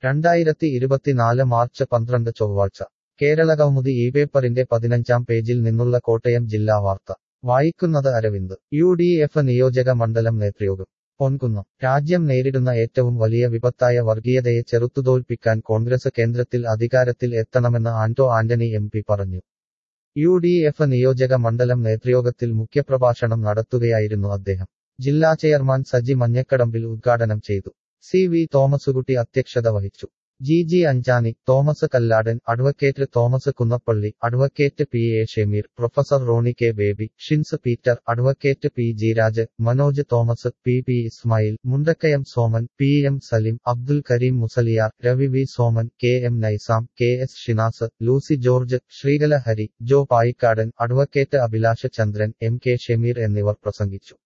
രണ്ടായിരത്തി ഇരുപത്തിനാല് മാർച്ച് പന്ത്രണ്ട് ചൊവ്വാഴ്ച കേരളകൗമുദി ഈ പേപ്പറിന്റെ പതിനഞ്ചാം പേജിൽ നിന്നുള്ള കോട്ടയം ജില്ലാ വാർത്ത വായിക്കുന്നത് അരവിന്ദ് യു ഡി എഫ് നിയോജക മണ്ഡലം നേതൃയോഗം പൊൻകുന്നം രാജ്യം നേരിടുന്ന ഏറ്റവും വലിയ വിപത്തായ വർഗീയതയെ ചെറുത്തുതോൽപ്പിക്കാൻ കോൺഗ്രസ് കേന്ദ്രത്തിൽ അധികാരത്തിൽ എത്തണമെന്ന് ആന്റോ ആന്റണി എം പി പറഞ്ഞു യു ഡി എഫ് നിയോജക മണ്ഡലം നേതൃയോഗത്തിൽ മുഖ്യപ്രഭാഷണം നടത്തുകയായിരുന്നു അദ്ദേഹം ജില്ലാ ചെയർമാൻ സജി മഞ്ഞക്കടമ്പിൽ ഉദ്ഘാടനം ചെയ്തു സി വി തോമസുകുട്ടി അധ്യക്ഷത വഹിച്ചു G G Anchani Thomas Kalladan advocate Thomas Kunnappally advocate P A Shemeer professor Rony K Baby Shins Peter advocate P G Raj Manoj Thomas P P Ismail Mundakayam Soman P M Salim Abdul Kareem Musaliyar Ravi V Soman K M Naizam K S Shinas Lucy George Sreekala Hari Jo Payikkadan advocate Abhilash Chandran M K Shemeer എന്നിവർ പ്രസംഗിച്ചു